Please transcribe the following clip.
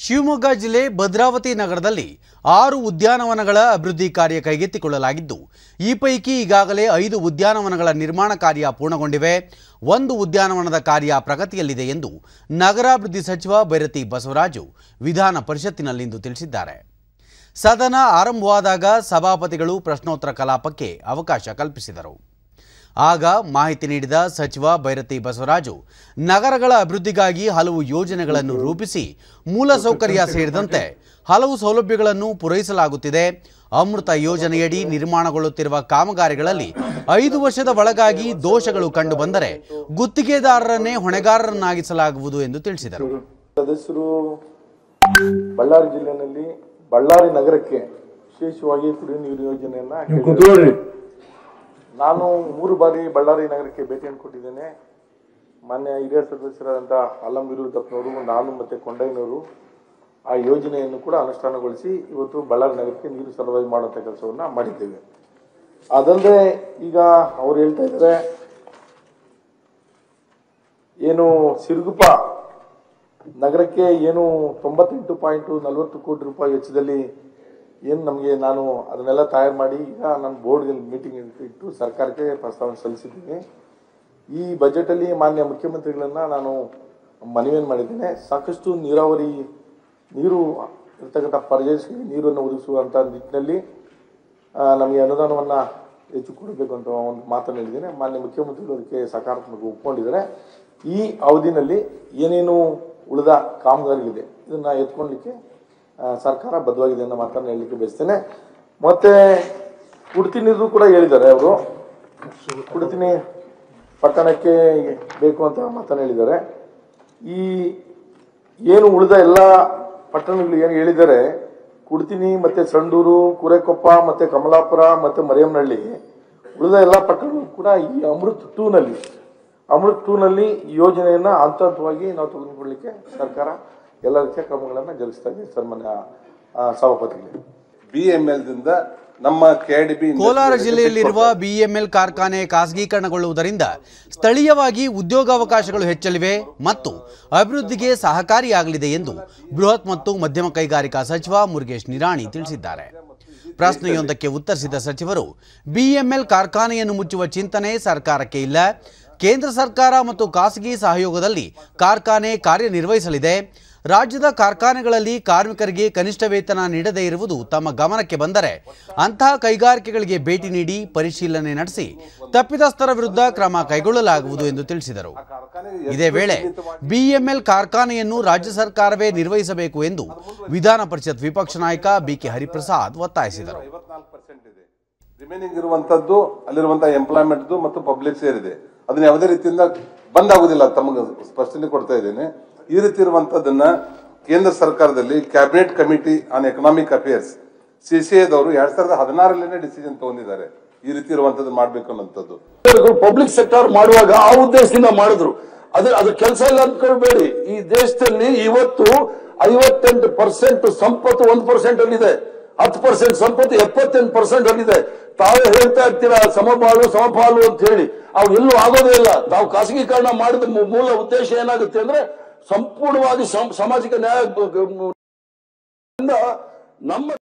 ಶಿವಮೊಗ್ಗ ಜಿಲ್ಲೆ ಭದ್ರಾವತಿ ನಗರದಲ್ಲಿ ಆರು ಉದ್ಯಾನವನಗಳ ಅಭಿವೃದ್ಧಿ ಕಾರ್ಯ ಕೈಗೆತ್ತಿಕೊಳ್ಳಲಾಗಿದ್ದು ಈ ಪೈಕಿ ಈಗಾಗಲೇ ಐದು ಉದ್ಯಾನವನಗಳ ನಿರ್ಮಾಣ ಕಾರ್ಯ ಪೂರ್ಣಗೊಂಡಿವೆ ಒಂದು ಉದ್ಯಾನವನದ ಕಾರ್ಯ ಪ್ರಗತಿಯಲ್ಲಿದೆ ಎಂದು ನಗರಾಭಿವೃದ್ಧಿ ಸಚಿವ ಭೈರತಿ ಬಸವರಾಜು ವಿಧಾನ ಪರಿಷತ್ತಿನಲ್ಲಿಂದು ತಿಳಿಸಿದ್ದಾರೆ ಸದನ ಆರಂಭವಾದಾಗ ಸಭಾಪತಿಗಳು ಪ್ರಶ್ನೋತ್ತರ ಕಲಾಪಕ್ಕೆ ಅವಕಾಶ ಕಲ್ಪಿಸಿದರು ಆಗ ಮಾಹಿತಿ ನೀಡಿದ ಸಚಿವ ಭೈರತಿ ಬಸವರಾಜು ನಗರಗಳ ಅಭಿವೃದ್ಧಿಗಾಗಿ ಹಲವು ಯೋಜನೆಗಳನ್ನು ರೂಪಿಸಿ ಮೂಲಸೌಕರ್ಯ ಸೇರಿದಂತೆ ಹಲವು ಸೌಲಭ್ಯಗಳನ್ನು ಪೂರೈಸಲಾಗುತ್ತಿದೆ ಅಮೃತ ಯೋಜನೆಯಡಿ ನಿರ್ಮಾಣಗೊಳ್ಳುತ್ತಿರುವ ಕಾಮಗಾರಿಗಳಲ್ಲಿ ಐದು ವರ್ಷದ ಒಳಗಾಗಿ ದೋಷಗಳು ಕಂಡುಬಂದರೆ ಗುತ್ತಿಗೆದಾರರನ್ನೇ ಹೊಣೆಗಾರರನ್ನಾಗಿಸಲಾಗುವುದು ಎಂದು ತಿಳಿಸಿದರು ಸದಸ್ಯರು ಬಳ್ಳಾರಿ ಜಿಲ್ಲೆಯಲ್ಲಿ ಬಳ್ಳಾರಿ ನಗರಕ್ಕೆ ವಿಶೇಷವಾಗಿ ಕುಡಿಯುವ ನೀರು ಯೋಜನೆಯನ್ನ ನೀವು ಕೇಳಿದ್ದಾರೆ. ಕೂತ್ಕೊಳ್ರಿ ನಾನು ಮೂರು ಬಾರಿ ಬಳ್ಳಾರಿ ನಗರಕ್ಕೆ ಭೇಟಿಯನ್ನು ಕೊಟ್ಟಿದ್ದೇನೆ ಮಾನ್ಯ ಹಿರಿಯ ಸದಸ್ಯರಾದಂಥ ಅಲ್ಲಂ ವಿರುದ್ದಪ್ಪನವರು ನಾನು ಮತ್ತೆ ಕೊಂಡಯ್ಯನವರು ಆ ಯೋಜನೆಯನ್ನು ಕೂಡ ಅನುಷ್ಠಾನಗೊಳಿಸಿ ಇವತ್ತು ಬಳ್ಳಾರಿ ನಗರಕ್ಕೆ ನೀರು ಸರಬರಾಜು ಮಾಡುವಂಥ ಕೆಲಸವನ್ನ ಮಾಡಿದ್ದೇವೆ ಅದಲ್ಲದೆ ಈಗ ಅವ್ರು ಹೇಳ್ತಾ ಇದ್ದಾರೆ ಏನು ಸಿರುಗುಪ್ಪ ನಗರಕ್ಕೆ ಏನು ತೊಂಬತ್ತೆಂಟು ಪಾಯಿಂಟ್ ನಲವತ್ತು ಕೋಟಿ ರೂಪಾಯಿ ವೆಚ್ಚದಲ್ಲಿ ಏನು ನಮಗೆ ನಾನು ಅದನ್ನೆಲ್ಲ ತಯಾರು ಮಾಡಿ ಈಗ ನಾನು ಬೋರ್ಡ್ ಮೀಟಿಂಗ್ ಇಟ್ಟು ಸರ್ಕಾರಕ್ಕೆ ಪ್ರಸ್ತಾವನೆ ಸಲ್ಲಿಸಿದ್ದೀನಿ ಈ ಬಜೆಟಲ್ಲಿ ಮಾನ್ಯ ಮುಖ್ಯಮಂತ್ರಿಗಳನ್ನ ನಾನು ಮನವಿಯನ್ನು ಮಾಡಿದ್ದೇನೆ ಸಾಕಷ್ಟು ನೀರಾವರಿ ನೀರು ಇರ್ತಕ್ಕಂಥ ಪ್ರದೇಶಗಳಿಗೆ ನೀರನ್ನು ಒದಗಿಸುವಂಥ ನಿಟ್ಟಿನಲ್ಲಿ ಆ, ನಮಗೆ ಅನುದಾನವನ್ನು ಹೆಚ್ಚು ಕೊಡಬೇಕು ಅಂತ ಒಂದು ಮಾತನ್ನು ಹೇಳಿದ್ದೇನೆ ಮಾನ್ಯ ಮುಖ್ಯಮಂತ್ರಿಗಳು ಅದಕ್ಕೆ ಸಕಾರಾತ್ಮಕ ಒಪ್ಕೊಂಡಿದ್ದಾರೆ ಈ ಅವಧಿನಲ್ಲಿ ಏನೇನು ಉಳಿದ ಕಾಮಗಾರಿಗಳಿದೆ ಇದನ್ನ ಎತ್ಕೊಳ್ಲಿಕ್ಕೆ ಆ, ಸರ್ಕಾರ ಬದ್ಧವಾಗಿದೆ ಅನ್ನೋ ಮಾತನ್ನು ಹೇಳಲಿಕ್ಕೆ ಬಯಸ್ತೇನೆ ಮತ್ತೆ ಕುಡ್ತಿ ನೀರು ಕೂಡ ಹೇಳಿದ್ದಾರೆ ಅವರು ಕುಡ್ತಿನಿ ಪಟ್ಟಣಕ್ಕೆ ಬೇಕು ಅಂತ ಮಾತನ್ನು ಹೇಳಿದ್ದಾರೆ ಈ ಏನು ಉಳಿದ ಎಲ್ಲ ಪಟ್ಟಣಗಳು ಏನು ಹೇಳಿದ್ದಾರೆ ಕುಡ್ತಿನಿ ಮತ್ತೆ ಸಂಡೂರು ಕುರೆಕೊಪ್ಪ ಮತ್ತೆ ಕಮಲಾಪುರ ಮತ್ತೆ ಮರಿಯಮ್ಮನಹಳ್ಳಿ ಉಳಿದ ಎಲ್ಲ ಪಟ್ಟಣಗಳು ಕೂಡ ಈ ಅಮೃತ್ ಟೂನಲ್ಲಿ ಅಮೃತ್ ಟೂನಲ್ಲಿ ಈ ಯೋಜನೆಯನ್ನ ಹಂತ ಹಂತವಾಗಿ ನಾವು ತೆಗೆದುಕೊಳ್ಳಲಿಕ್ಕೆ ಸರ್ಕಾರ ಎಲ್ಲ ರೀತಿಯ ಕ್ರಮಗಳನ್ನು ಜರುಗಿಸ್ತಾ ಇದೆ ಸನ್ಮಾನ್ಯ ಆ, ಸಭಾಪತಿಗಳು ಬಿ ಎಂ ಎಲ್ ದಿಂದ ನಮ್ಮ ಕೆಡಿಬಿ ಕೋಲಾರ ಜಿಲ್ಲೆಯಲ್ಲಿರುವ ಬಿಎಂಎಲ್ ಕಾರ್ಖಾನೆ ಖಾಸಗೀಕರಣಗೊಳ್ಳುವುದರಿಂದ ಸ್ಥಳೀಯವಾಗಿ ಉದ್ಯೋಗಾವಕಾಶಗಳು ಹೆಚ್ಚಲಿವೆ ಮತ್ತು ಅಭಿವೃದ್ಧಿಗೆ ಸಹಕಾರಿಯಾಗಲಿದೆ ಎಂದು ಬೃಹತ್ ಮತ್ತು ಮಧ್ಯಮ ಕೈಗಾರಿಕಾ ಸಚಿವ ಮುರುಗೇಶ್ ನಿರಾಣಿ ತಿಳಿಸಿದ್ದಾರೆ ಪ್ರಶ್ನೆಯೊಂದಕ್ಕೆ ಉತ್ತರಿಸಿದ ಸಚಿವರು ಬಿಎಂಎಲ್ ಕಾರ್ಖಾನೆಯನ್ನು ಮುಚ್ಚುವ ಚಿಂತನೆ ಸರ್ಕಾರಕ್ಕೆ ಇಲ್ಲ ಕೇಂದ್ರ ಸರ್ಕಾರ ಮತ್ತು ಖಾಸಗಿ ಸಹಯೋಗದಲ್ಲಿ ಕಾರ್ಖಾನೆ ಕಾರ್ಯನಿರ್ವಹಿಸಲಿದೆ ರಾಜ್ಯದ ಕಾರ್ಖಾನೆಗಳಲ್ಲಿ ಕಾರ್ಮಿಕರಿಗೆ ಕನಿಷ್ಠ ವೇತನ ನೀಡದೇ ಇರುವುದು ತಮ್ಮ ಗಮನಕ್ಕೆ ಬಂದರೆ ಅಂತಹ ಕೈಗಾರಿಕೆಗಳಿಗೆ ಭೇಟಿ ನೀಡಿ ಪರಿಶೀಲನೆ ನಡೆಸಿ ತಪ್ಪಿತಸ್ಥರ ವಿರುದ್ಧ ಕ್ರಮ ಕೈಗೊಳ್ಳಲಾಗುವುದು ಎಂದು ತಿಳಿಸಿದರು ಇದೇ ವೇಳೆ ಬಿಎಂಎಲ್ ಕಾರ್ಖಾನೆಯನ್ನು ರಾಜ್ಯ ಸರ್ಕಾರವೇ ನಿರ್ವಹಿಸಬೇಕು ಎಂದು ವಿಧಾನ ಪರಿಷತ್ ವಿಪಕ್ಷ ನಾಯಕ ಬಿಕೆ ಹರಿಪ್ರಸಾದ್ ಒತ್ತಾಯಿಸಿದರು ಐವತ್ನಾಲ್ಕು ಪರ್ಸೆಂಟ್ ಇದೆ ರಿಮೈನಿಂಗ್ ಇರುವಂತದ್ದು ಅಲ್ಲಿರುವಂತಹ ಎಂಪ್ಲಾಯ್ಮೆಂಟ್ ಮತ್ತು ಪಬ್ಲಿಕ್ ಸೇರಿದೆ ಅದನ್ನ ಯಾವುದೇ ರೀತಿಯಿಂದ ಬಂದ್ ಆಗುದಿಲ್ಲ ತಮಗೆ ಸ್ಪಷ್ಟನೆ ಕೊಡ್ತಾ ಇದ್ದೇನೆ ಈ ರೀತಿ ಇರುವಂತದ್ದನ್ನ ಕೇಂದ್ರ ಸರ್ಕಾರದಲ್ಲಿ cabinet committee on economic affairs ಸಿಸಿಎದವರು ಎರಡ್ ಸಾವಿರದ ಹದಿನಾರಲ್ಲೇ ಡಿಸಿಷನ್ ತಗೊಂಡಿದ್ದಾರೆ ಈ ರೀತಿ ಇರುವಂತದ್ದು ಮಾಡ್ಬೇಕು ಅನ್ನೋಂಥದ್ದು ಪಬ್ಲಿಕ್ ಸೆಕ್ಟರ್ ಮಾಡುವಾಗ ಆ ಉದ್ದೇಶದಿಂದ ಮಾಡಿದ್ರು ಅದ್ರ ಅದ್ರ ಕೆಲಸ ಇಲ್ಲ ಅಂದ್ಕೊಳ್ಬೇಡಿ ಈ ದೇಶದಲ್ಲಿ ಇವತ್ತು ಐವತ್ತೆಂಟು ಪರ್ಸೆಂಟ್ ಸಂಪತ್ತು ಒಂದು ಪರ್ಸೆಂಟ್ ಅಲ್ಲಿದೆ ಹತ್ತು ಪರ್ಸೆಂಟ್ ಸಂಪತ್ತು ಎಪ್ಪತ್ತೆಂಟು ಪರ್ಸೆಂಟ್ ಅಲ್ಲಿದೆ ತಾವೇ ಹೇಳ್ತಾ ಇರ್ತೀರಾ ಸಮಬಾಳು ಸಮಪಾಲು ಅಂತ ಹೇಳಿ ಅವು ಎಲ್ಲೂ ಆಗೋದೇ ಇಲ್ಲ ತಾವು ಖಾಸಗೀಕರಣ ಮಾಡಿದ ಮೂ- ಮೂಲ ಉದ್ದೇಶ ಏನಾಗುತ್ತೆ ಅಂದ್ರೆ ಸಂಪೂರ್ಣವಾಗಿ ಸಂ- ಸಾಮಾಜಿಕ ನ್ಯಾಯ ಬ- ಗ- ನಮ್ಮ